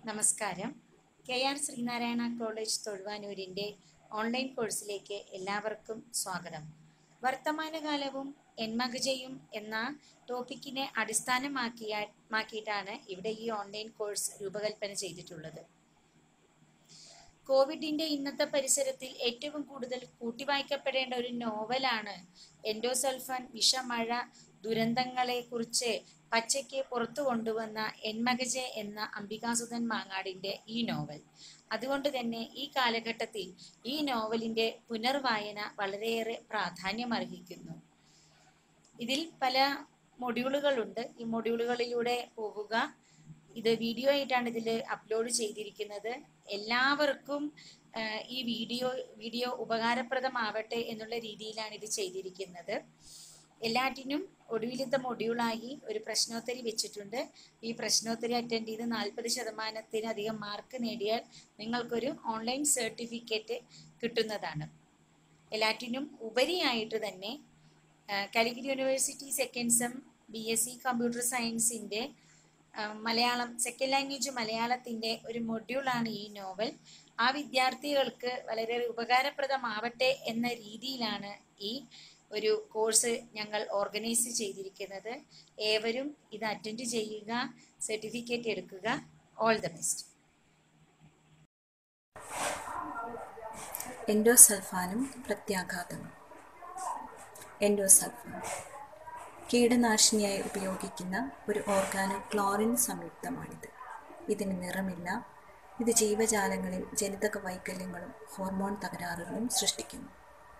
നമസ്കാരം K R Sreenarayana college തൊഴുവാനൂരിൻ്റെ online കോഴ്സിലേക്ക് എല്ലാവർക്കും സ്വാഗതം വർത്തമാനകാലവും എന്മകജയും എന്ന ടോപ്പിക്കിനെ അടിസ്ഥാനമാക്കിയ മാക്കിയിട്ടാണ് ഇവിടെ ഈ ഓൺലൈൻ കോഴ്സ് രൂപകൽപ്പന ചെയ്തിട്ടുള്ളത് കോവിഡിന്റെ ഇന്നത്തെ പരിസരത്തിൽ ഏറ്റവും കൂടുതൽ കൂട്ടിവായിക്കപ്പെടേണ്ട ഒരു നോവലാണ് എൻഡോസൾഫാൻ വിഷമഴ ദുരന്തങ്ങളെ കുറിച്ച് പച്ചയ്ക്ക് പുറത്തു കൊണ്ടുവന്ന എന്മകജെ എന്ന അംബികാസുധൻ മാങ്ങാടിന്റെ ഈ നോവൽ അതുകൊണ്ട് തന്നെ ഈ കാലഘട്ടത്തിൽ ഈ നോവലിന്റെ പുനർവായന വളരെയേറെ പ്രാധാന്യം അർഹിക്കുന്നു ഇതിൽ പല മൊഡ്യൂളുകളുണ്ട് ഈ മൊഡ്യൂളുകളിലൂടെ പോവുക ഇത് വീഡിയോ ആയിട്ടാണ് ഇതിൽ അപ്ലോഡ് ചെയ്തിരിക്കുന്നത് എല്ലാവർക്കും ആ, ഈ വീഡിയോ വീഡിയോ ഉപകാരപ്രദമാവട്ടെ എന്നുള്ള രീതിയിലാണ് ഇത് ചെയ്തിരിക്കുന്നത് എല്ലാറ്റിനും ഒടുവിലത്തെ മൊഡ്യൂളായി ഒരു പ്രശ്നോത്തരി വെച്ചിട്ടുണ്ട് ഈ പ്രശ്നോത്തരി അറ്റൻഡ് ചെയ്ത് നാൽപ്പത് ശതമാനത്തിനധികം മാർക്ക് നേടിയാൽ നിങ്ങൾക്കൊരു ഓൺലൈൻ സർട്ടിഫിക്കറ്റ് കിട്ടുന്നതാണ് എല്ലാറ്റിനും ഉപരിയായിട്ട് തന്നെ ആ, Calicut university second sem B S C computer സയൻസിൻ്റെ മലയാളം സെക്കൻഡ് ലാംഗ്വേജ് മലയാളത്തിൻ്റെ ഒരു മൊഡ്യൂളാണ് ഈ നോവൽ ആ വിദ്യാർത്ഥികൾക്ക് വളരെ ഉപകാരപ്രദമാവട്ടെ എന്ന രീതിയിലാണ് ഈ ഒരു കോഴ്സ് ഞങ്ങൾ ഓർഗനൈസ് ചെയ്തിരിക്കുന്നത് ഏവരും ഇത് അറ്റൻഡ് ചെയ്യുക സർട്ടിഫിക്കറ്റ് എടുക്കുക ഓൾ ദ ബെസ്റ്റ് എൻഡോസൾഫാനും പ്രത്യാഘാതങ്ങളും എൻഡോസൾഫാൻ കീടനാശിനിയായി ഉപയോഗിക്കുന്ന ഒരു ഓർഗാനോ ക്ലോറിൻ സംയുക്തമാണിത് ഇതിന് നിറമില്ല ഇത് ജീവജാലങ്ങളിൽ ജനിതക വൈകല്യങ്ങളും ഹോർമോൺ തകരാറുകളും സൃഷ്ടിക്കുന്നു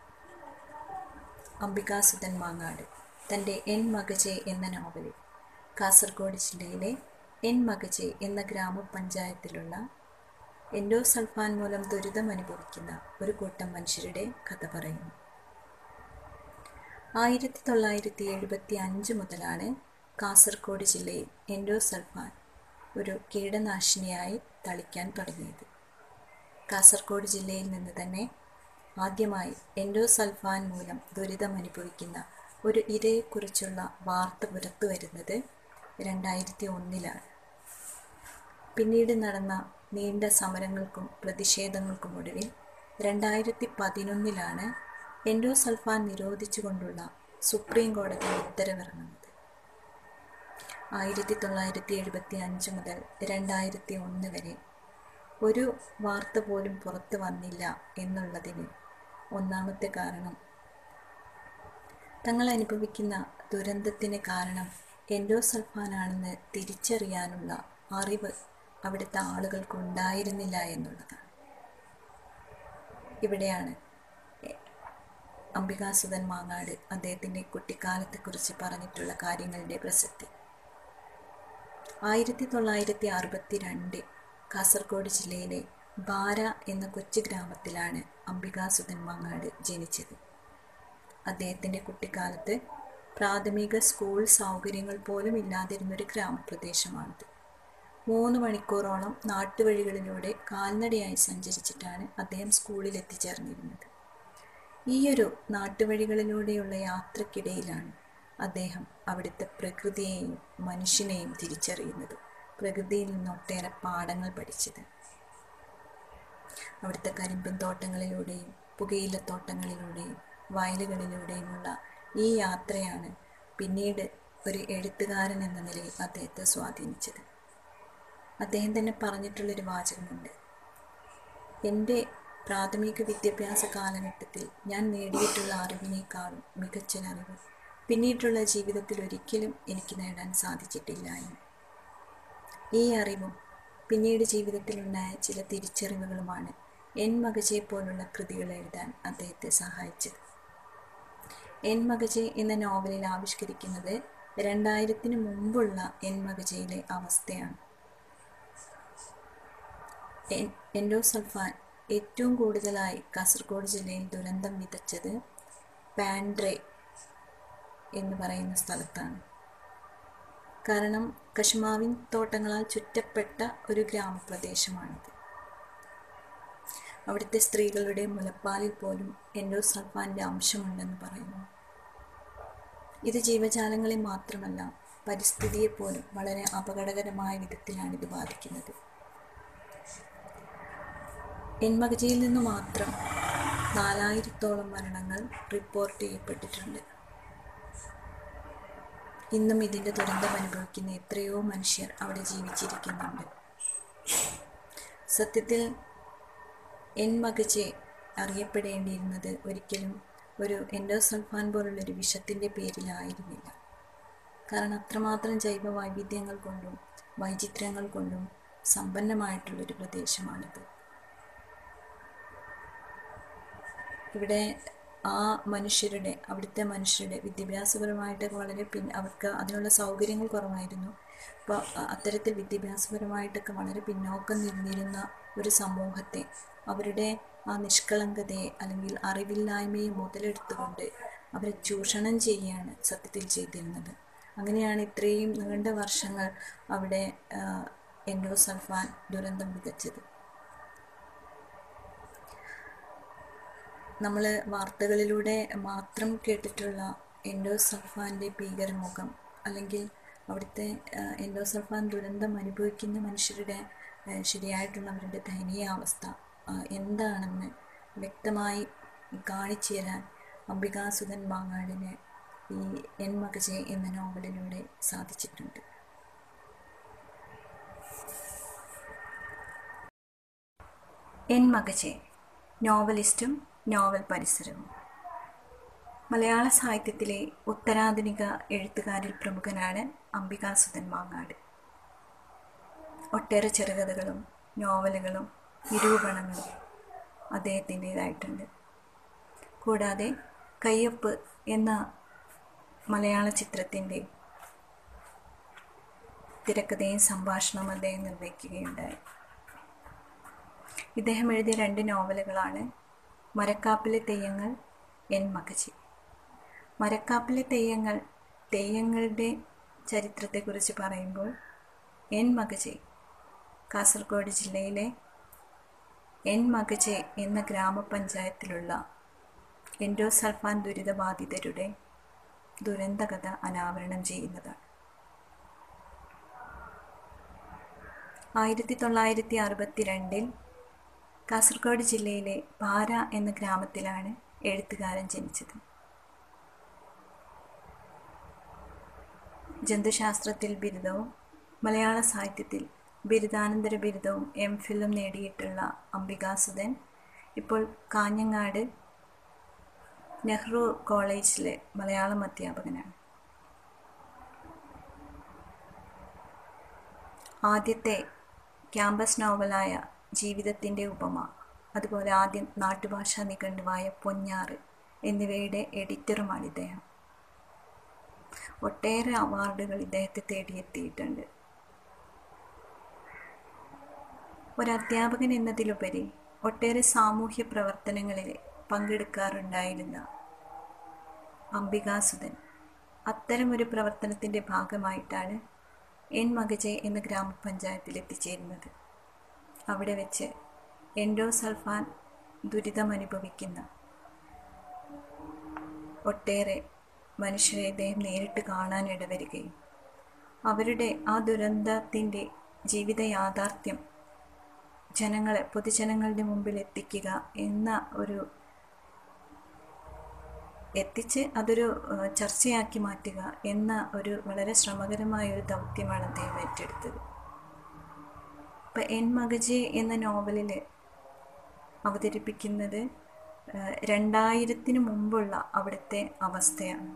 അംബികാസുധൻ മാങ്ങാട് തൻ്റെ എൻ മകജെ എന്ന നോവലിൽ കാസർഗോഡ് ജില്ലയിലെ എൻ മകജെ എന്ന ഗ്രാമപഞ്ചായത്തിലുള്ള എൻഡോസൾഫാൻ മൂലം ദുരിതമനുഭവിക്കുന്ന ഒരു കൂട്ടം മനുഷ്യരുടെ കഥ പറയുന്നു ആയിരത്തി തൊള്ളായിരത്തി എഴുപത്തി അഞ്ച് മുതലാണ് കാസർഗോഡ് ജില്ലയിൽ എൻഡോസൾഫാൻ ഒരു കീടനാശിനിയായി തളിക്കാൻ തുടങ്ങിയത് കാസർഗോഡ് ജില്ലയിൽ നിന്ന് തന്നെ ആദ്യമായി എൻഡോസൾഫാൻ മൂലം ദുരിതമനുഭവിക്കുന്ന ഒരു ഇരയെക്കുറിച്ചുള്ള വാർത്ത പുറത്തു വരുന്നത് രണ്ടായിരത്തി ഒന്നിലാണ് പിന്നീട് നടന്ന നീണ്ട സമരങ്ങൾക്കും പ്രതിഷേധങ്ങൾക്കും ഒടുവിൽ രണ്ടായിരത്തി പതിനൊന്നിലാണ് എൻഡോസൾഫാൻ നിരോധിച്ചുകൊണ്ടുള്ള സുപ്രീം കോടതി ഉത്തരവിറങ്ങുന്നത് ആയിരത്തി തൊള്ളായിരത്തി എഴുപത്തി അഞ്ച് മുതൽ രണ്ടായിരത്തി ഒന്ന് വരെ ഒരു വാർത്ത പോലും പുറത്തു വന്നില്ല എന്നുള്ളതിന് ഒന്നാമത്തെ കാരണം തങ്ങൾ അനുഭവിക്കുന്ന ദുരന്തത്തിന് കാരണം എൻഡോസൾഫാനാണെന്ന് തിരിച്ചറിയാനുള്ള അറിവ് അവിടുത്തെ ആളുകൾക്ക് ഉണ്ടായിരുന്നില്ല എന്നുള്ളതാണ് ഇവിടെയാണ് അംബികാസുധൻ മാങ്ങാട് അദ്ദേഹത്തിൻ്റെ കുട്ടിക്കാലത്തെക്കുറിച്ച് പറഞ്ഞിട്ടുള്ള കാര്യങ്ങളുടെ പ്രസക്തി ആയിരത്തി തൊള്ളായിരത്തി അറുപത്തി രണ്ട് കാസർഗോഡ് ജില്ലയിലെ ബാര എന്ന കൊച്ചു ഗ്രാമത്തിലാണ് അംബികാസുധൻ മാങ്ങാട് ജനിച്ചത് അദ്ദേഹത്തിൻ്റെ കുട്ടിക്കാലത്ത് പ്രാഥമിക സ്കൂൾ സൗകര്യങ്ങൾ പോലും ഇല്ലാതിരുന്നൊരു ഗ്രാമപ്രദേശമാണിത് മൂന്ന് മണിക്കൂറോളം നാട്ടുവഴികളിലൂടെ കാൽനടയായി സഞ്ചരിച്ചിട്ടാണ് അദ്ദേഹം സ്കൂളിൽ എത്തിച്ചേർന്നിരുന്നത് ഈയൊരു നാട്ടുവഴികളിലൂടെയുള്ള യാത്രക്കിടയിലാണ് അദ്ദേഹം അവിടുത്തെ പ്രകൃതിയെയും മനുഷ്യനെയും തിരിച്ചറിയുന്നത് പ്രകൃതിയിൽ നിന്ന് ഒട്ടേറെ പാഠങ്ങൾ പഠിച്ചത് അവിടുത്തെ കരിമ്പിൻ തോട്ടങ്ങളിലൂടെയും പുകയിലത്തോട്ടങ്ങളിലൂടെയും വയലുകളിലൂടെയുമുള്ള ഈ യാത്രയാണ് പിന്നീട് ഒരു എഴുത്തുകാരൻ എന്ന നിലയിൽ അദ്ദേഹത്തെ സ്വാധീനിച്ചത് അദ്ദേഹം തന്നെ പറഞ്ഞിട്ടുള്ളൊരു വാചകമുണ്ട് എൻ്റെ പ്രാഥമിക വിദ്യാഭ്യാസ കാലഘട്ടത്തിൽ ഞാൻ നേടിയിട്ടുള്ള അറിവിനേക്കാളും മികച്ചൊരറിവ് പിന്നീടുള്ള ജീവിതത്തിൽ ഒരിക്കലും എനിക്ക് നേടാൻ സാധിച്ചിട്ടില്ല എന്ന് ഈ അറിവും പിന്നീട് ജീവിതത്തിലുണ്ടായ ചില തിരിച്ചറിവുകളുമാണ് എൻ മകജെ പോലുള്ള കൃതികൾ എഴുതാൻ അദ്ദേഹത്തെ സഹായിച്ചത് എൻ മകജെ എന്ന നോവലിൽ ആവിഷ്കരിക്കുന്നത് രണ്ടായിരത്തിന് മുമ്പുള്ള എൻ മകജയിലെ അവസ്ഥയാണ് എൻ- എൻഡോസൾഫാൻ ഏറ്റവും കൂടുതലായി കാസർഗോഡ് ജില്ലയിൽ ദുരന്തം വിതച്ചത് പാൻഡ്രെ എന്ന് പറയുന്ന സ്ഥലത്താണ് കാരണം കശുമാവിൻ തോട്ടങ്ങളാൽ ചുറ്റപ്പെട്ട ഒരു ഗ്രാമപ്രദേശമാണിത് അവിടുത്തെ സ്ത്രീകളുടെ മുലപ്പാലിൽ പോലും എൻഡോസൾഫാൻ്റെ അംശമുണ്ടെന്ന് പറയുന്നു ഇത് ജീവജാലങ്ങളെ മാത്രമല്ല പരിസ്ഥിതിയെ പോലും വളരെ അപകടകരമായ വിധത്തിലാണ് ഇത് ബാധിക്കുന്നത് എൻമകജയിൽ നിന്ന് മാത്രം നാലായിരത്തോളം മരണങ്ങൾ റിപ്പോർട്ട് ചെയ്യപ്പെട്ടിട്ടുണ്ട് ഇന്നും ഇതിൻ്റെ ദുരന്തം അനുഭവിക്കുന്ന എത്രയോ മനുഷ്യർ അവിടെ ജീവിച്ചിരിക്കുന്നുണ്ട് സത്യത്തിൽ എൻമകജെ അറിയപ്പെടേണ്ടിയിരുന്നത് ഒരിക്കലും ഒരു എൻഡോസൾഫാൻ പോലുള്ളൊരു വിഷത്തിൻ്റെ പേരിലായിരുന്നില്ല കാരണം അത്രമാത്രം ജൈവ വൈവിധ്യങ്ങൾ കൊണ്ടും വൈചിത്ര്യങ്ങൾ കൊണ്ടും സമ്പന്നമായിട്ടുള്ളൊരു പ്രദേശമാണിത് ഇവിടെ ആ മനുഷ്യരുടെ അവിടുത്തെ മനുഷ്യരുടെ വിദ്യാഭ്യാസപരമായിട്ടൊക്കെ വളരെ പിൻ അവർക്ക് അതിനുള്ള സൗകര്യങ്ങൾ കുറവായിരുന്നു അപ്പോൾ അത്തരത്തിൽ വിദ്യാഭ്യാസപരമായിട്ടൊക്കെ വളരെ പിന്നോക്കം നിന്നിരുന്ന ഒരു സമൂഹത്തെ അവരുടെ ആ നിഷ്കളങ്കതയെ അല്ലെങ്കിൽ അറിവില്ലായ്മയെ മുതലെടുത്തുകൊണ്ട് അവരെ ചൂഷണം ചെയ്യുകയാണ് സത്യത്തിൽ ചെയ്തിരുന്നത് അങ്ങനെയാണ് ഇത്രയും നീണ്ട വർഷങ്ങൾ അവിടെ എൻഡോസൾഫാൻ ദുരന്തം വിതച്ചത് നമ്മൾ വാർത്തകളിലൂടെ മാത്രം കേട്ടിട്ടുള്ള എൻഡോസൾഫാൻ്റെ ഭീകരമുഖം അല്ലെങ്കിൽ അവിടുത്തെ എൻഡോസൾഫാൻ ദുരന്തം അനുഭവിക്കുന്ന മനുഷ്യരുടെ ശരിയായിട്ടുള്ള അവരുടെ ദയനീയാവസ്ഥ എന്താണെന്ന് വ്യക്തമായി കാണിച്ചു തരാൻ അംബികാസുധൻ മാങ്ങാടിന് ഈ എൻ മകജെ എന്ന നോവലിലൂടെ സാധിച്ചിട്ടുണ്ട് എൻ മകജെ നോവലിസ്റ്റും നോവൽ പരിസരവും മലയാള സാഹിത്യത്തിലെ ഉത്തരാധുനിക എഴുത്തുകാരിൽ പ്രമുഖനാണ് അംബികാസുധൻ മാങ്ങാട് ഒട്ടേറെ ചെറുകഥകളും നോവലുകളും നിരൂപണങ്ങളും അദ്ദേഹത്തിൻ്റേതായിട്ടുണ്ട് കൂടാതെ കയ്യൊപ്പ് എന്ന മലയാള ചിത്രത്തിൻ്റെ തിരക്കഥയും സംഭാഷണവും അദ്ദേഹം നിർവഹിക്കുകയുണ്ടായി ഇദ്ദേഹം എഴുതിയ രണ്ട് നോവലുകളാണ് മരക്കാപ്പിലെ തെയ്യങ്ങൾ എൻ മകജി മരക്കാപ്പിലെ തെയ്യങ്ങൾ തെയ്യങ്ങളുടെ ചരിത്രത്തെക്കുറിച്ച് പറയുമ്പോൾ എൻ മകജെ കാസർഗോഡ് ജില്ലയിലെ എൻ മകജെ എന്ന ഗ്രാമപഞ്ചായത്തിലുള്ള എൻഡോസൾഫാൻ ദുരിതബാധിതരുടെ ദുരന്തകഥ അനാവരണം ചെയ്യുന്നതാണ് ആയിരത്തി തൊള്ളായിരത്തി അറുപത്തി രണ്ടിൽ കാസർഗോഡ് ജില്ലയിലെ പാര എന്ന ഗ്രാമത്തിലാണ് എഴുത്തുകാരൻ ജനിച്ചത് ജന്തുശാസ്ത്രത്തിൽ ബിരുദവും മലയാള സാഹിത്യത്തിൽ ബിരുദാനന്തര ബിരുദവും എം ഫിലും നേടിയിട്ടുള്ള അംബികാസുധൻ ഇപ്പോൾ കാഞ്ഞങ്ങാട് നെഹ്റു കോളേജിലെ മലയാളം അധ്യാപകനാണ് ആദ്യത്തെ ക്യാമ്പസ് നോവലായ ജീവിതത്തിൻ്റെ ഉപമ അതുപോലെ ആദ്യം നാട്ടുഭാഷാ നിഘണ്ടുവായ പൊന്നാറ് എന്നിവയുടെ എഡിറ്ററുമാണ് ഇദ്ദേഹം ഒട്ടേറെ അവാർഡുകൾ ഇദ്ദേഹത്തെ തേടിയെത്തിയിട്ടുണ്ട് ഒരു അധ്യാപകൻ എന്നതിലുപരി ഒട്ടേറെ സാമൂഹ്യ പ്രവർത്തനങ്ങളിൽ പങ്കെടുക്കാറുണ്ടായിരുന്ന അംബികാസുധൻ അത്തരമൊരു പ്രവർത്തനത്തിൻ്റെ ഭാഗമായിട്ടാണ് എൻ മകജെ എന്ന ഗ്രാമപഞ്ചായത്തിൽ എത്തിച്ചേരുന്നത് അവിടെ വെച്ച് എൻഡോസൾഫാൻ ദുരിതമനുഭവിക്കുന്ന ഒട്ടേറെ മനുഷ്യരെ ഇദ്ദേഹം നേരിട്ട് കാണാൻ ഇടവരികയും അവരുടെ ആ ദുരന്തത്തിൻ്റെ ജീവിത യാഥാർത്ഥ്യം ജനങ്ങളെ പൊതുജനങ്ങളുടെ മുമ്പിൽ എത്തിക്കുക എന്ന ഒരു എത്തിച്ച് അതൊരു ചർച്ചയാക്കി മാറ്റുക എന്ന ഒരു വളരെ ശ്രമകരമായ ഒരു ദൗത്യമാണ് അദ്ദേഹം ഏറ്റെടുത്തത് ഇപ്പം എൻ മകജെ എന്ന നോവലിൽ അവതരിപ്പിക്കുന്നത് രണ്ടായിരത്തിന് മുമ്പുള്ള അവിടുത്തെ അവസ്ഥയാണ്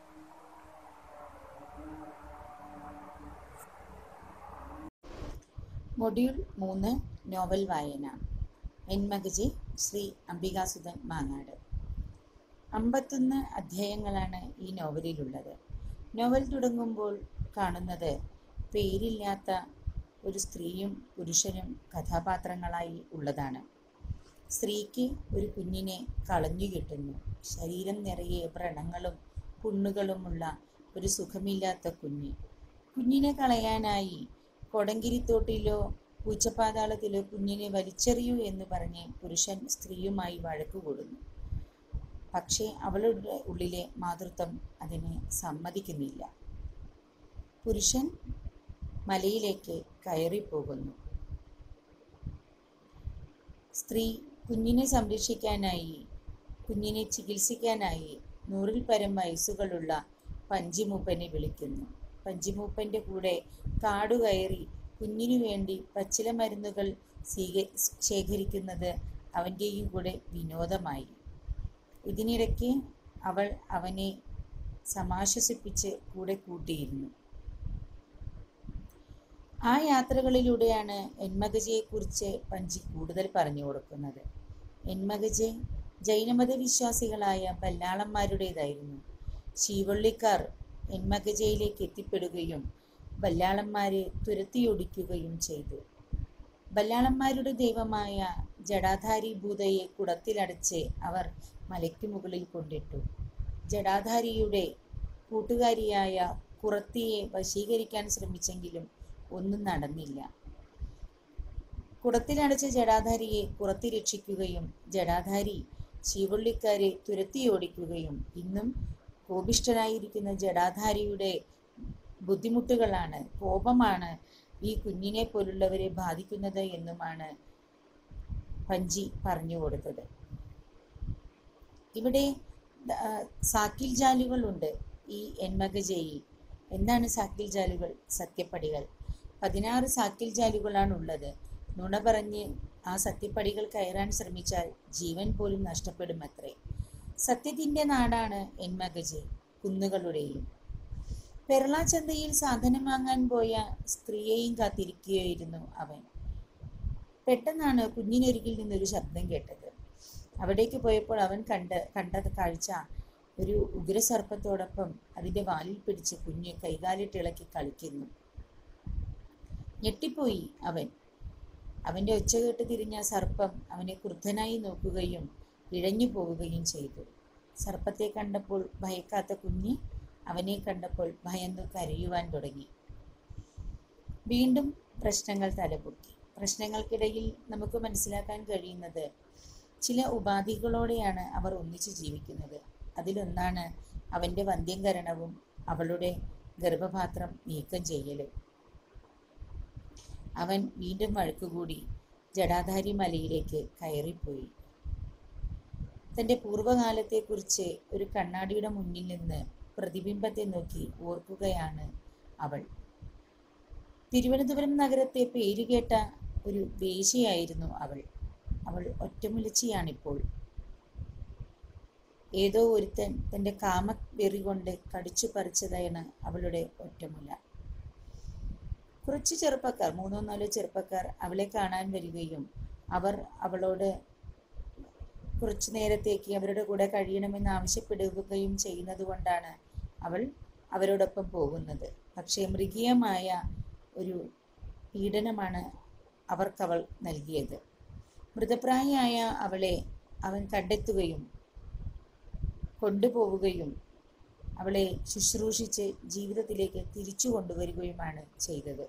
മൊഡ്യൂൾ മൂന്ന് നോവൽ വായന എൻ മകജെ ശ്രീ അംബികാസുധൻ മാങ്ങാട് അമ്പത്തൊന്ന് അധ്യായങ്ങളാണ് ഈ നോവലിലുള്ളത് നോവൽ തുടങ്ങുമ്പോൾ കാണുന്നത് പേരില്ലാത്ത ഒരു സ്ത്രീയും പുരുഷനും കഥാപാത്രങ്ങളായി ഉള്ളതാണ് സ്ത്രീക്ക് ഒരു കുഞ്ഞിനെ കളഞ്ഞു കിട്ടുന്നു ശരീരം നിറയെ വ്രണങ്ങളും പുണ്ണുകളുമുള്ള ഒരു സുഖമില്ലാത്ത കുഞ്ഞ് കുഞ്ഞിനെ കളയാനായി കൊടങ്കിരിത്തോട്ടിലോ പൂച്ചപ്പാതാളത്തിലോ കുഞ്ഞിനെ വലിച്ചെറിയൂ എന്ന് പറഞ്ഞ് പുരുഷൻ സ്ത്രീയുമായി വഴക്കുകൂടുന്നു പക്ഷേ അവളുടെ ഉള്ളിലെ മാതൃത്വം അതിനെ സമ്മതിക്കുന്നില്ല പുരുഷൻ മലയിലേക്ക് കയറിപ്പോകുന്നു സ്ത്രീ കുഞ്ഞിനെ സംരക്ഷിക്കാനായി കുഞ്ഞിനെ ചികിത്സിക്കാനായി നൂറിൽ പരം വയസ്സുകളുള്ള പഞ്ചിമൂപ്പനെ വിളിക്കുന്നു പഞ്ചിമൂപ്പൻ്റെ കൂടെ കാടുകയറി കുഞ്ഞിനു വേണ്ടി പച്ചില മരുന്നുകൾ സ്വീക ശേഖരിക്കുന്നത് അവൻ്റെയും കൂടെ വിനോദമായി ഇതിനിടയ്ക്ക് അവൾ അവനെ സമാശ്വസിപ്പിച്ച് കൂടെ കൂട്ടിയിരുന്നു ആ യാത്രകളിലൂടെയാണ് എന്മകജയെക്കുറിച്ച് പഞ്ചി കൂടുതൽ പറഞ്ഞു കൊടുക്കുന്നത് എന്മകജെ ജൈനമത വിശ്വാസികളായ ബല്ലാളന്മാരുടേതായിരുന്നു ശീവള്ളിക്കാർ എന്മകജയിലേക്ക് എത്തിപ്പെടുകയും ബല്ലാളന്മാരെ തുരത്തിയൊടിക്കുകയും ചെയ്തു ബല്ലാളന്മാരുടെ ദൈവമായ ജടാധാരി ഭൂതയെ കുടത്തിലടച്ച് അവർ മലയ്ക്ക് മുകളിൽ കൊണ്ടിട്ടു ജടാധാരിയുടെ കൂട്ടുകാരിയായ കുറത്തിയെ വശീകരിക്കാൻ ശ്രമിച്ചെങ്കിലും ഒന്നും നടന്നില്ല കുടത്തിലടച്ച ജടാധാരിയെ കുറത്തി രക്ഷിക്കുകയും ജടാധാരി ശീവള്ളിക്കാരെ തുരത്തിയോടിക്കുകയും ഇന്നും കോപിഷ്ഠനായിരിക്കുന്ന ജടാധാരിയുടെ ബുദ്ധിമുട്ടുകളാണ് കോപമാണ് ഈ കുഞ്ഞിനെ പോലുള്ളവരെ ബാധിക്കുന്നത് എന്നുമാണ് പഞ്ചി പറഞ്ഞു കൊടുത്തത് ഇവിടെ ആ, സാക്കിൽ ജാലുകളുണ്ട് ഈ എന്മകജയിൽ എന്താണ് സാക്കിൽ ജാലുകൾ സത്യപ്പടികൾ പതിനാറ് സാക്കിൽ ജാലുകളാണ് ഉള്ളത് നുണ പറഞ്ഞ് ആ സത്യപ്പടികൾ കയറാൻ ശ്രമിച്ചാൽ ജീവൻ പോലും നഷ്ടപ്പെടുമത്രേ സത്യത്തിൻ്റെ നാടാണ് എന്മകജെ കുന്നുകളുടെയും പെരള ചന്തയിൽ സാധനം വാങ്ങാൻ പോയ സ്ത്രീയെയും കാത്തിരിക്കുകയായിരുന്നു അവൻ പെട്ടെന്നാണ് കുഞ്ഞിനരികിൽ നിന്നൊരു ശബ്ദം കേട്ടത് അവിടേക്ക് പോയപ്പോൾ അവൻ കണ്ട് കണ്ട കാഴ്ച ഒരു ഉഗ്രസർപ്പത്തോടൊപ്പം അതിൻ്റെ വാലിൽ പിടിച്ച് കുഞ്ഞ് കൈകാലിട്ടിളക്കി കളിക്കുന്നു ഞെട്ടിപ്പോയി അവൻ അവൻ്റെ ഒച്ച കേട്ട് തിരിഞ്ഞ സർപ്പം അവനെ ക്രുദ്ധനായി നോക്കുകയും ഇഴഞ്ഞു പോവുകയും ചെയ്തു സർപ്പത്തെ കണ്ടപ്പോൾ ഭയക്കാത്ത കുഞ്ഞ് അവനെ കണ്ടപ്പോൾ ഭയന്നു കരയുവാൻ തുടങ്ങി വീണ്ടും പ്രശ്നങ്ങൾ തലപൊക്കി പ്രശ്നങ്ങൾക്കിടയിൽ നമുക്ക് മനസ്സിലാക്കാൻ കഴിയുന്നത് ചില ഉപാധികളോടെയാണ് അവർ ഒന്നിച്ച് ജീവിക്കുന്നത് അതിലൊന്നാണ് അവൻ്റെ വന്ധ്യംകരണവും അവളുടെ ഗർഭപാത്രം നീക്കം ചെയ്യലും അവൻ വീണ്ടും വഴക്കുകൂടി ജടാധാരി മലയിലേക്ക് കയറിപ്പോയി തൻ്റെ പൂർവ്വകാലത്തെക്കുറിച്ച് ഒരു കണ്ണാടിയുടെ മുന്നിൽ നിന്ന് പ്രതിബിംബത്തെ നോക്കി ഓർക്കുകയാണ് അവൾ തിരുവനന്തപുരം നഗരത്തെ പേരുകേട്ട ഒരു വേശ്യയായിരുന്നു അവൾ അവൾ ഒറ്റമുലച്ചിയാണിപ്പോൾ ഏതോ ഒരുത്തൻ തൻ്റെ കാമവെറി കൊണ്ട് കടിച്ചു പറിച്ചതാണ് അവളുടെ ഒറ്റമുല കുറച്ച് ചെറുപ്പക്കാർ മൂന്നോ നാലോ ചെറുപ്പക്കാർ അവളെ കാണാൻ വരികയും അവർ അവളോട് കുറച്ചു നേരത്തേക്ക് അവരുടെ കൂടെ കഴിയണമെന്ന് ആവശ്യപ്പെടുകയും ചെയ്യുന്നത് കൊണ്ടാണ് അവൾ അവരോടൊപ്പം പോകുന്നത് പക്ഷേ മൃഗീയമായ ഒരു പീഡനമാണ് അവർക്കവൾ നൽകിയത് മൃതപ്രായയായ അവളെ അവൻ കണ്ടെത്തുകയും കൊണ്ടുപോവുകയും അവളെ ശുശ്രൂഷിച്ച് ജീവിതത്തിലേക്ക് തിരിച്ചു കൊണ്ടുവരികയുമാണ് ചെയ്തത്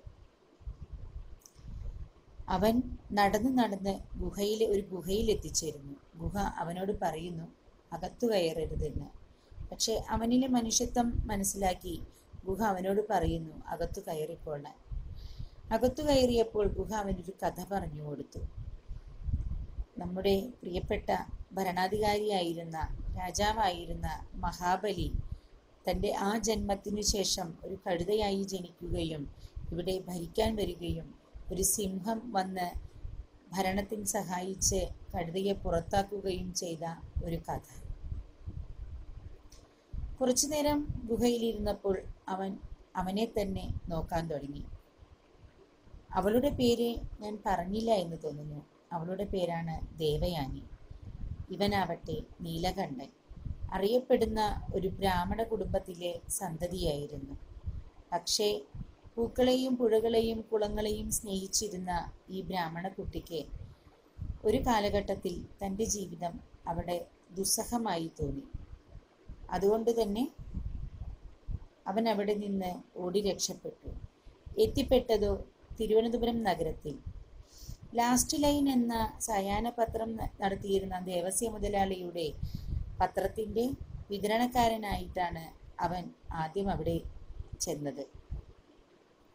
അവൻ നടന്ന് നടന്ന് ഗുഹയിലെ ഒരു ഗുഹയിൽ എത്തിച്ചേരുന്നു ഗുഹ അവനോട് പറയുന്നു അകത്തു കയറരുതെന്ന് പക്ഷെ അവനിലെ മനുഷ്യത്വം മനസ്സിലാക്കി ഗുഹ അവനോട് പറയുന്നു അകത്തു കയറിക്കൊള്ളാൻ അകത്തു കയറിയപ്പോൾ ഗുഹ അവനൊരു കഥ പറഞ്ഞു കൊടുത്തു നമ്മുടെ പ്രിയപ്പെട്ട ഭരണാധികാരിയായിരുന്ന രാജാവായിരുന്ന മഹാബലി തൻ്റെ ആ ജന്മത്തിനു ശേഷം ഒരു കഴുതയായി ജനിക്കുകയും ഇവിടെ ഭരിക്കാൻ വരികയും ഒരു സിംഹം വന്ന് ഭരണത്തിന് സഹായിച്ച് കഴുതയെ പുറത്താക്കുകയും ചെയ്ത ഒരു കഥ കുറച്ചു നേരം ഗുഹയിലിരുന്നപ്പോൾ അവൻ അവനെ തന്നെ നോക്കാൻ തുടങ്ങി അവളുടെ പേര് ഞാൻ പറഞ്ഞില്ല എന്ന് തോന്നുന്നു അവളുടെ പേരാണ് ദേവയാനി ഇവനാവട്ടെ നീലകണ്ഠൻ അറിയപ്പെടുന്ന ഒരു ബ്രാഹ്മണ കുടുംബത്തിലെ സന്തതിയായിരുന്നു പക്ഷേ പൂക്കളെയും പുഴകളെയും കുളങ്ങളെയും സ്നേഹിച്ചിരുന്ന ഈ ബ്രാഹ്മണ കുട്ടിക്ക് ഒരു കാലഘട്ടത്തിൽ തൻ്റെ ജീവിതം അവിടെ ദുസ്സഹമായി തോന്നി അതുകൊണ്ട് തന്നെ അവൻ അവിടെ നിന്ന് ഓടി രക്ഷപ്പെട്ടു എത്തിപ്പെട്ടതോ തിരുവനന്തപുരം നഗരത്തിൽ ലാസ്റ്റ് ലൈൻ എന്ന സായാഹ്ന പത്രം ന- നടത്തിയിരുന്ന ദേവസ്യ മുതലാളിയുടെ പത്രത്തിൻ്റെ വിതരണക്കാരനായിട്ടാണ് അവൻ ആദ്യം അവിടെ ചെന്നത്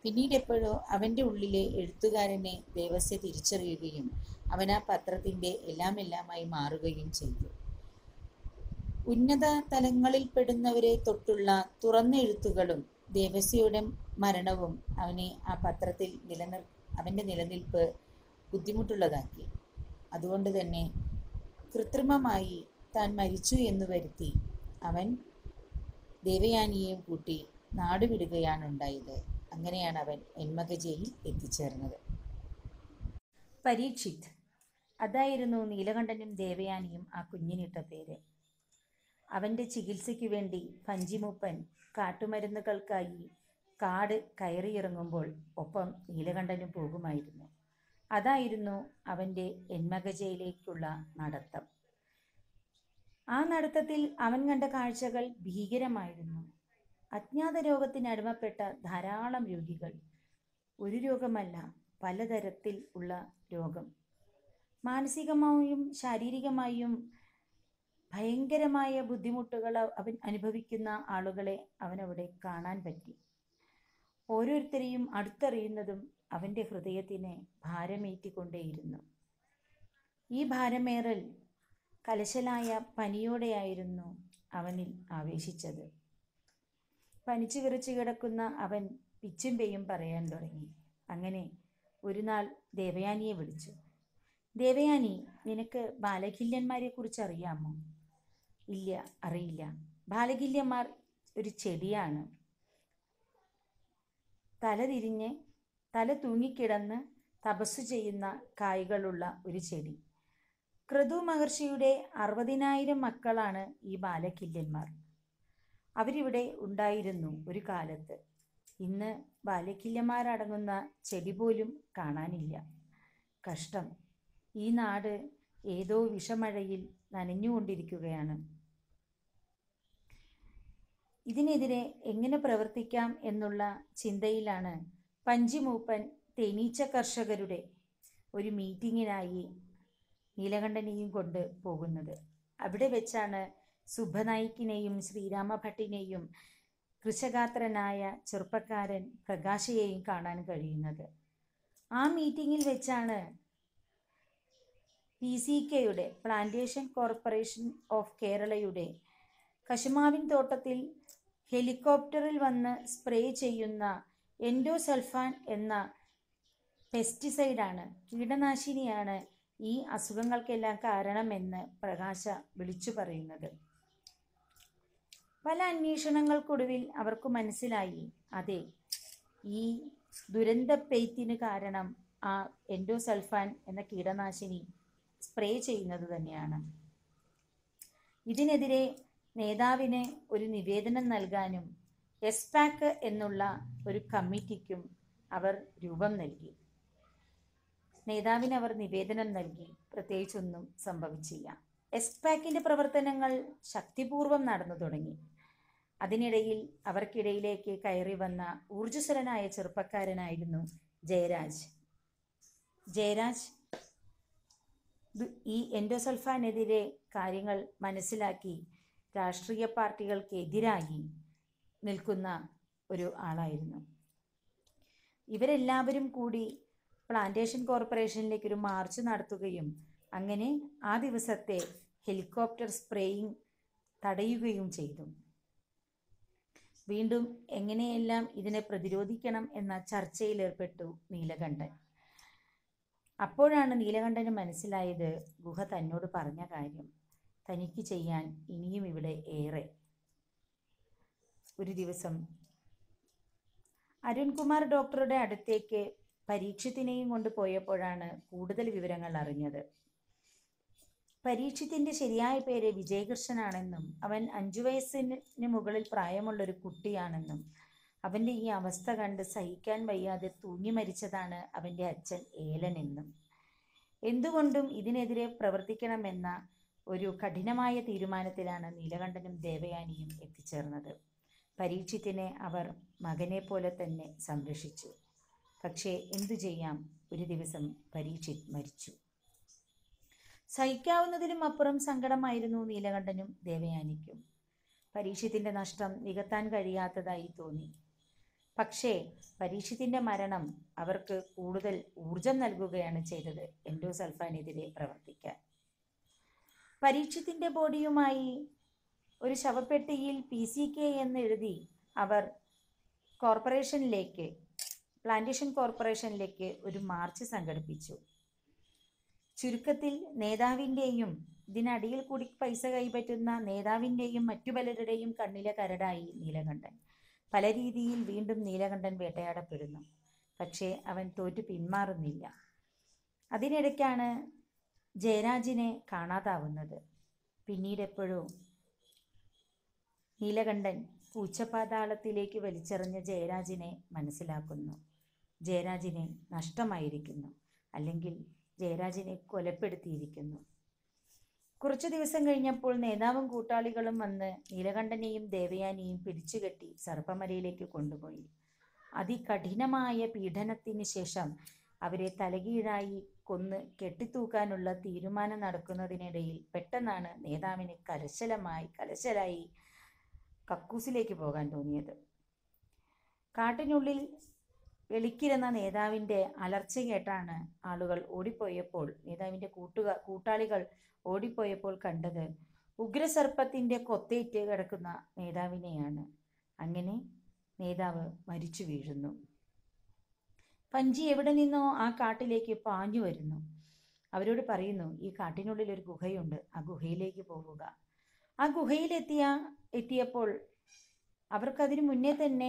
പിന്നീട് എപ്പോഴോ അവൻ്റെ ഉള്ളിലെ എഴുത്തുകാരനെ ദേവസ്യ തിരിച്ചറിയുകയും അവൻ ആ പത്രത്തിൻ്റെ എല്ലാം എല്ലാമായി മാറുകയും ചെയ്തു ഉന്നത തലങ്ങളിൽപ്പെടുന്നവരെ തൊട്ടുള്ള തുറന്ന എഴുത്തുകളും ദേവസ്യയുടെ മരണവും അവനെ ആ പത്രത്തിൽ നിലനിർ അവൻ്റെ നിലനിൽപ്പ് ബുദ്ധിമുട്ടുള്ളതാക്കി അതുകൊണ്ട് തന്നെ കൃത്രിമമായി താൻ മരിച്ചു എന്ന് വരുത്തി അവൻ ദേവയാനിയെയും കൂട്ടി നാടുവിടുകയാണ് ഉണ്ടായത് അങ്ങനെയാണ് അവൻ എന്മകജയിൽ എത്തിച്ചേർന്നത് പരീക്ഷിത് അതായിരുന്നു നീലകണ്ഠനും ദേവയാനിയും ആ കുഞ്ഞിനിട്ട പേര് അവൻ്റെ ചികിത്സയ്ക്ക് വേണ്ടി പഞ്ചിമൂപ്പൻ കാട്ടുമരുന്നുകൾക്കായി കാട് കയറിയിറങ്ങുമ്പോൾ ഒപ്പം നീലകണ്ഠനും പോകുമായിരുന്നു അതായിരുന്നു അവൻ്റെ എന്മകജയിലേക്കുള്ള നടത്തം ആ നടത്തത്തിൽ അവൻ കണ്ട കാഴ്ചകൾ ഭീകരമായിരുന്നു അജ്ഞാത രോഗത്തിന് അടിമപ്പെട്ട ധാരാളം രോഗികൾ ഒരു രോഗമല്ല പലതരത്തിൽ ഉള്ള രോഗം മാനസികമായും ശാരീരികമായും ഭയങ്കരമായ ബുദ്ധിമുട്ടുകൾ അവൻ അനുഭവിക്കുന്ന ആളുകളെ അവനവിടെ കാണാൻ പറ്റി ഓരോരുത്തരെയും അടുത്തറിയുന്നതും അവൻ്റെ ഹൃദയത്തിനെ ഭാരമേറ്റിക്കൊണ്ടേയിരുന്നു ഈ ഭാരമേറൽ കലശലായ പനിയോടെയായിരുന്നു അവനിൽ ആവേശിച്ചത് പനിച്ചു വിറച്ചു കിടക്കുന്ന അവൻ പിച്ചും പെയ്യും പറയാൻ തുടങ്ങി അങ്ങനെ ഒരു നാൾ ദേവയാനിയെ വിളിച്ചു ദേവയാനി നിനക്ക് ബാലകില്യന്മാരെ കുറിച്ച് അറിയാമോ ഇല്ല അറിയില്ല ബാലകില്യന്മാർ ഒരു ചെടിയാണ് തല തിരിഞ്ഞ് തല തൂങ്ങിക്കിടന്ന് തപസ്സു ചെയ്യുന്ന കായ്കളുള്ള ഒരു ചെടി ക്രതു മഹർഷിയുടെ അറുപതിനായിരം മക്കളാണ് ഈ ബാലകില്യന്മാർ അവരിവിടെ ഉണ്ടായിരുന്നു ഒരു കാലത്ത് ഇന്ന് ബാലകില്യന്മാരടങ്ങുന്ന ചെടി പോലും കാണാനില്ല കഷ്ടം ഈ നാട് ഏതോ വിഷമഴയിൽ നനഞ്ഞുകൊണ്ടിരിക്കുകയാണ് ഇതിനെതിരെ എങ്ങനെ പ്രവർത്തിക്കാം എന്നുള്ള ചിന്തയിലാണ് പഞ്ചിമൂപ്പൻ തേനീച്ച കർഷകരുടെ ഒരു മീറ്റിങ്ങിനായി നീലകണ്ഠനെയും കൊണ്ട് പോകുന്നത് അവിടെ വെച്ചാണ് സുഭനായിക്കിനെയും ശ്രീരാമഭട്ടിനെയും കൃഷഗാത്രനായ ചെറുപ്പക്കാരൻ പ്രകാശയെയും കാണാൻ കഴിയുന്നത് ആ മീറ്റിങ്ങിൽ വെച്ചാണ് പി സി കെയുടെ പ്ലാന്റേഷൻ കോർപ്പറേഷൻ ഓഫ് കേരളയുടെ കശുമാവിൻ തോട്ടത്തിൽ ഹെലികോപ്റ്ററിൽ വന്ന് സ്പ്രേ ചെയ്യുന്ന എൻഡോസൾഫാൻ എന്ന പെസ്റ്റിസൈഡാണ് കീടനാശിനിയാണ് ഈ അസുഖങ്ങൾക്കെല്ലാം കാരണമെന്ന് പ്രകാശ വിളിച്ചു പറയുന്നത് പല അന്വേഷണങ്ങൾക്കൊടുവിൽ അവർക്ക് മനസ്സിലായി അതെ ഈ ദുരന്ത പെയ്ത്തിന് കാരണം ആ എൻഡോസൾഫാൻ എന്ന കീടനാശിനി സ്പ്രേ ചെയ്യുന്നത് തന്നെയാണ് ഇതിനെതിരെ നേതാവിന് ഒരു നിവേദനം നൽകാനും എസ്പാക്ക് എന്നുള്ള ഒരു കമ്മിറ്റിക്കും അവർ രൂപം നൽകി നേതാവിന് അവർ നിവേദനം നൽകി പ്രത്യേകിച്ചൊന്നും സംഭവിച്ചില്ല എസ്പാക്കിന്റെ പ്രവർത്തനങ്ങൾ ശക്തിപൂർവം നടന്നു തുടങ്ങി അതിനിടയിൽ അവർക്കിടയിലേക്ക് കയറി വന്ന ഊർജ്ജസ്വലനായ ചെറുപ്പക്കാരനായിരുന്നു ജയരാജ് ജയരാജ് ദു- ഈ എൻഡോസൾഫാനെതിരെ കാര്യങ്ങൾ മനസ്സിലാക്കി രാഷ്ട്രീയ പാർട്ടികൾക്കെതിരായി നിൽക്കുന്ന ഒരു ആളായിരുന്നു ഇവരെല്ലാവരും കൂടി പ്ലാന്റേഷൻ കോർപ്പറേഷനിലേക്ക് ഒരു മാർച്ച് നടത്തുകയും അങ്ങനെ ആ ദിവസത്തെ ഹെലികോപ്റ്റർ സ്പ്രേയിങ് തടയുകയും ചെയ്തു വീണ്ടും എങ്ങനെയെല്ലാം ഇതിനെ പ്രതിരോധിക്കണം എന്ന ചർച്ചയിലേർപ്പെട്ടു നീലകണ്ഠൻ അപ്പോഴാണ് നീലകണ്ഠന് മനസ്സിലായത് ഗുഹ തന്നോട് പറഞ്ഞ കാര്യം തനിക്ക് ചെയ്യാൻ ഇനിയും ഇവിടെ ഏറെ ഒരു ദിവസം അരുൺകുമാർ ഡോക്ടറുടെ അടുത്തേക്ക് പരീക്ഷത്തിനെയും കൊണ്ട് പോയപ്പോഴാണ് കൂടുതൽ വിവരങ്ങൾ അറിഞ്ഞത് പരീക്ഷത്തിന്റെ ശരിയായ പേര് വിജയകൃഷ്ണനാണെന്നും അവൻ അഞ്ചു വയസ്സിന് മുകളിൽ പ്രായമുള്ള ഒരു കുട്ടിയാണെന്നും അവന്റെ ഈ അവസ്ഥ കണ്ട് സഹിക്കാൻ വയ്യാതെ തൂങ്ങി മരിച്ചതാണ് അവന്റെ അച്ഛൻ ഏലൻ എന്നും എന്തുകൊണ്ടും ഇതിനെതിരെ പ്രവർത്തിക്കണമെന്ന ഒരു കഠിനമായ തീരുമാനത്തിലാണ് നീലകണ്ഠനും ദേവയാനിയും എത്തിച്ചേർന്നത് പരീക്ഷത്തിനെ അവർ മകനെ പോലെ തന്നെ സംരക്ഷിച്ചു പക്ഷേ എന്തു ചെയ്യാം ഒരു ദിവസം പരീക്ഷിത് മരിച്ചു സഹിക്കാവുന്നതിലും അപ്പുറം സങ്കടമായിരുന്നു നീലകണ്ഠനും ദേവയാനിക്കും പരീക്ഷത്തിന്റെ നഷ്ടം നികത്താൻ കഴിയാത്തതായി തോന്നി പക്ഷേ പരീക്ഷത്തിൻ്റെ മരണം അവർക്ക് കൂടുതൽ ഊർജം നൽകുകയാണ് ചെയ്തത് എൻഡോസൾഫാനെതിരെ പ്രവർത്തിക്കാൻ പരീക്ഷത്തിൻ്റെ ബോഡിയുമായി ഒരു ശവപ്പെട്ടിയിൽ പി സി കെ എന്ന് എഴുതി അവർ കോർപ്പറേഷനിലേക്ക് പ്ലാന്റേഷൻ കോർപ്പറേഷനിലേക്ക് ഒരു മാർച്ച് സംഘടിപ്പിച്ചു ചുരുക്കത്തിൽ നേതാവിൻ്റെയും ഇതിനടിയിൽ കൂടി പൈസ കൈപ്പറ്റുന്ന നേതാവിൻ്റെയും മറ്റു പലരുടെയും കണ്ണിലെ കരടായി നീലകണ്ഠൻ പല രീതിയിൽ വീണ്ടും നീലകണ്ഠൻ വേട്ടയാടപ്പെടുന്നു പക്ഷേ അവൻ തോറ്റു പിന്മാറുന്നില്ല അതിനിടയ്ക്കാണ് ജയരാജിനെ കാണാതാവുന്നത് പിന്നീട് എപ്പോഴോ നീലകണ്ഠൻ പൂച്ചപാതാളത്തിലേക്ക് വലിച്ചെറിഞ്ഞ ജയരാജിനെ മനസ്സിലാക്കുന്നു ജയരാജിനെ നഷ്ടമായിരിക്കുന്നു അല്ലെങ്കിൽ ജയരാജിനെ കൊലപ്പെടുത്തിയിരിക്കുന്നു കുറച്ചു ദിവസം കഴിഞ്ഞപ്പോൾ നേതാവും കൂട്ടാളികളും വന്ന് നീലകണ്ഠനെയും ദേവയാനിയും പിടിച്ചുകെട്ടി സർപ്പമലയിലേക്ക് കൊണ്ടുപോയി അതികഠിനമായ പീഡനത്തിന് ശേഷം അവരെ തലകീഴായി കൊന്ന് കെട്ടിത്തൂക്കാനുള്ള തീരുമാനം നടക്കുന്നതിനിടയിൽ പെട്ടെന്നാണ് നേതാവിന് കലശലമായി കലശലായി കക്കൂസിലേക്ക് പോകാൻ തോന്നിയത് കാട്ടിനുള്ളിൽ വെളിക്കിരുന്ന നേതാവിൻ്റെ അലർച്ച കേട്ടാണ് ആളുകൾ ഓടിപ്പോയപ്പോൾ നേതാവിൻ്റെ കൂട്ടുക കൂട്ടാളികൾ ഓടിപ്പോയപ്പോൾ കണ്ടത് ഉഗ്രസർപ്പത്തിൻ്റെ കൊത്തേറ്റ് കിടക്കുന്ന നേതാവിനെയാണ് അങ്ങനെ നേതാവ് മരിച്ചു വീഴുന്നു പഞ്ചി എവിടെ നിന്നോ ആ കാട്ടിലേക്ക് പാഞ്ഞു വരുന്നു അവരോട് പറയുന്നു ഈ കാട്ടിനുള്ളിൽ ഒരു ഗുഹയുണ്ട് ആ ഗുഹയിലേക്ക് പോവുക ആ ഗുഹയിലെത്തിയ എത്തിയപ്പോൾ അവർക്കതിനു മുന്നേ തന്നെ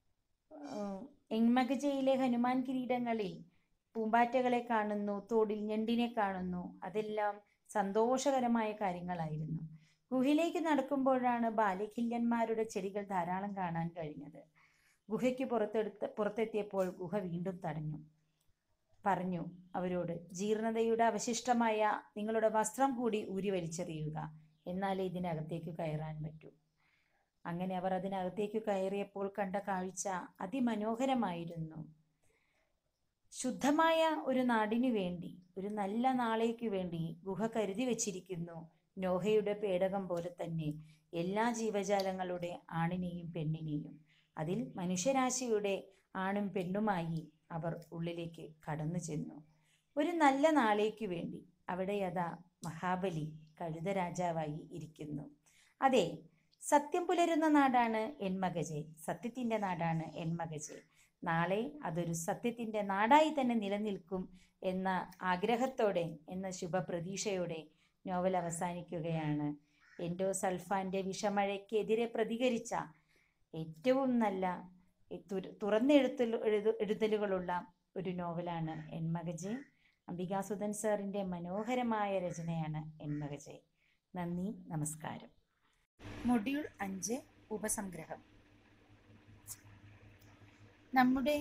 എൺമകജയിലെ ഹനുമാൻ കിരീടങ്ങളിൽ പൂമ്പാറ്റകളെ കാണുന്നു തോടിൽ ഞണ്ടിനെ കാണുന്നു അതെല്ലാം സന്തോഷകരമായ കാര്യങ്ങളായിരുന്നു ഗുഹയിലേക്ക് നടക്കുമ്പോഴാണ് ബാല്യകില്യന്മാരുടെ ചെടികൾ ധാരാളം കാണാൻ കഴിഞ്ഞത് ഗുഹയ്ക്ക് പുറത്തെടുത്ത് പുറത്തെത്തിയപ്പോൾ ഗുഹ വീണ്ടും തടഞ്ഞു പറഞ്ഞു അവരോട് ജീർണതയുടെ അവശിഷ്ടമായ നിങ്ങളുടെ വസ്ത്രം കൂടി ഊരി വലിച്ചെറിയുക എന്നാലേ ഇതിനകത്തേക്ക് കയറാൻ പറ്റൂ അങ്ങനെ അവർ അതിനകത്തേക്ക് കയറിയപ്പോൾ കണ്ട കാഴ്ച അതിമനോഹരമായിരുന്നു ശുദ്ധമായ ഒരു നാടിനു വേണ്ടി ഒരു നല്ല നാളേക്ക് വേണ്ടി ഗുഹ കരുതി വച്ചിരിക്കുന്നു നോഹയുടെ പേടകം പോലെ തന്നെ എല്ലാ ജീവജാലങ്ങളുടെ ആണിനെയും പെണ്ണിനെയും അതിൽ മനുഷ്യരാശിയുടെ ആണും പെണ്ണുമായി അവർ ഉള്ളിലേക്ക് കടന്നു ചെന്നു ഒരു നല്ല നാളേക്ക് വേണ്ടി അവിടെ അതാ മഹാബലി കഴുത രാജാവായി ഇരിക്കുന്നു അതെ സത്യം പുലരുന്ന നാടാണ് എൻമകജെ സത്യത്തിൻ്റെ നാടാണ് എൻമകജെ നാളെ അതൊരു സത്യത്തിൻ്റെ നാടായി തന്നെ നിലനിൽക്കും എന്ന ആഗ്രഹത്തോടെ എന്ന ശുഭപ്രതീക്ഷയോടെ നോവൽ അവസാനിക്കുകയാണ് എൻഡോ സൾഫാൻ്റെ വിഷമഴയ്ക്കെതിരെ പ്രതികരിച്ച ഏറ്റവും നല്ല തുറന്നെഴുത്തൽ എഴുതു എഴുതലുകളുള്ള ഒരു നോവലാണ് എൻമകജെ അംബികാസുധൻ സാറിൻ്റെ മനോഹരമായ രചനയാണ് എൻമകജെ നന്ദി നമസ്കാരം മൊഡ്യൂൾ അഞ്ച് ഉപസംഗ്രഹം നമ്മുടെ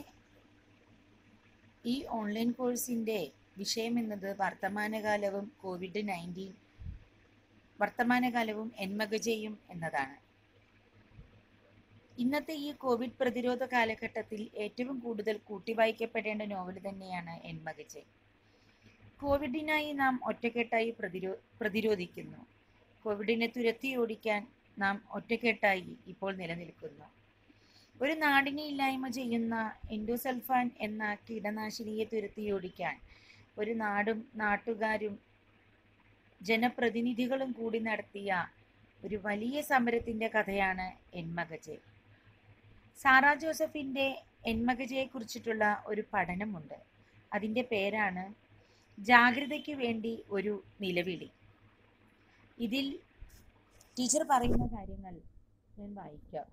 ഈ ഓൺലൈൻ കോഴ്സിൻ്റെ വിഷയം എന്നത് വർത്തമാനകാലവും കോവിഡ് നയൻറ്റീൻ വർത്തമാനകാലവും എൻമകജയും എന്നതാണ് ഇന്നത്തെ ഈ കോവിഡ് പ്രതിരോധ കാലഘട്ടത്തിൽ ഏറ്റവും കൂടുതൽ കൂട്ടിവായിക്കപ്പെടേണ്ട നോവൽ തന്നെയാണ് എൻമകജെ കോവിഡിനായി നാം ഒറ്റക്കെട്ടായി പ്രതിരോ പ്രതിരോധിക്കുന്നു കോവിഡിനെ തുരത്തി ഓടിക്കാൻ നാം ഒറ്റക്കെട്ടായി ഇപ്പോൾ നിലനിൽക്കുന്നു ഒരു നാടിനെ ഇല്ലായ്മ ചെയ്യുന്ന എൻഡോസൾഫാൻ എന്ന കീടനാശിനിയെ തുരത്തി ഓടിക്കാൻ ഒരു നാടും നാട്ടുകാരും ജനപ്രതിനിധികളും കൂടി നടത്തിയ ഒരു വലിയ സമരത്തിൻ്റെ കഥയാണ് എൻമകജെ സാറ ജോസഫിൻ്റെ എൻമകജയെ കുറിച്ചിട്ടുള്ള ഒരു പഠനമുണ്ട് അതിൻ്റെ പേരാണ് ജാഗ്രതയ്ക്ക് വേണ്ടി ഒരു നിലവിളി ഇതിൽ ടീച്ചർ പറയുന്ന കാര്യങ്ങൾ ഞാൻ വായിക്കാം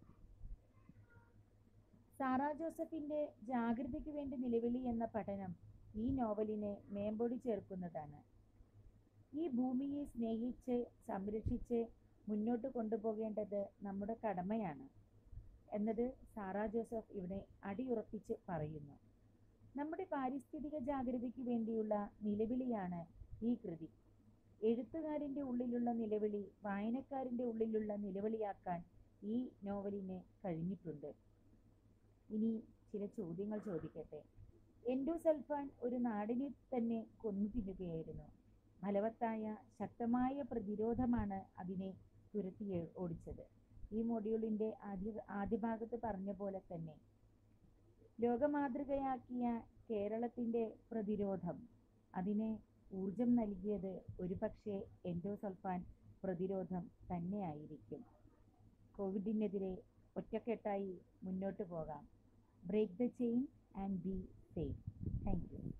സാറ ജോസഫിൻ്റെ ജാഗ്രതയ്ക്ക് വേണ്ടി നിലവിളി എന്ന പഠനം ഈ നോവലിനെ മേമ്പൊടി ചേർക്കുന്നതാണ് ഈ ഭൂമിയെ സ്നേഹിച്ച് സംരക്ഷിച്ച് മുന്നോട്ട് കൊണ്ടുപോകേണ്ടത് നമ്മുടെ കടമയാണ് എന്നത് സാറ ജോസഫ് ഇവിടെ അടിയുറപ്പിച്ച് പറയുന്നു നമ്മുടെ പാരിസ്ഥിതിക ജാഗ്രതയ്ക്ക് വേണ്ടിയുള്ള നിലവിളിയാണ് ഈ കൃതി എഴുത്തുകാരൻ്റെ ഉള്ളിലുള്ള നിലവിളി വായനക്കാരൻ്റെ ഉള്ളിലുള്ള നിലവിളിയാക്കാൻ ഈ നോവലിന് കഴിഞ്ഞിട്ടുണ്ട് ഇനി ചില ചോദ്യങ്ങൾ ചോദിക്കട്ടെ എൻഡോസൾഫാൻ ഒരു നാടിനെ തന്നെ കൊന്നു തിന്നുകയായിരുന്നു ഫലവത്തായ ശക്തമായ പ്രതിരോധമാണ് അതിനെ തുരത്തി ഓടിച്ചത് ഈ മൊഡ്യൂളിൻ്റെ ആദ്യ ആദ്യ ഭാഗത്ത് പറഞ്ഞ പോലെ തന്നെ ലോകമാതൃകയാക്കിയ കേരളത്തിൻ്റെ പ്രതിരോധം അതിന് ഊർജം നൽകിയത് ഒരുപക്ഷെ എൻഡോസൾഫാൻ പ്രതിരോധം തന്നെയായിരിക്കും കോവിഡിനെതിരെ ഒറ്റക്കെട്ടായി മുന്നോട്ട് പോകാം break the chain and be safe thank U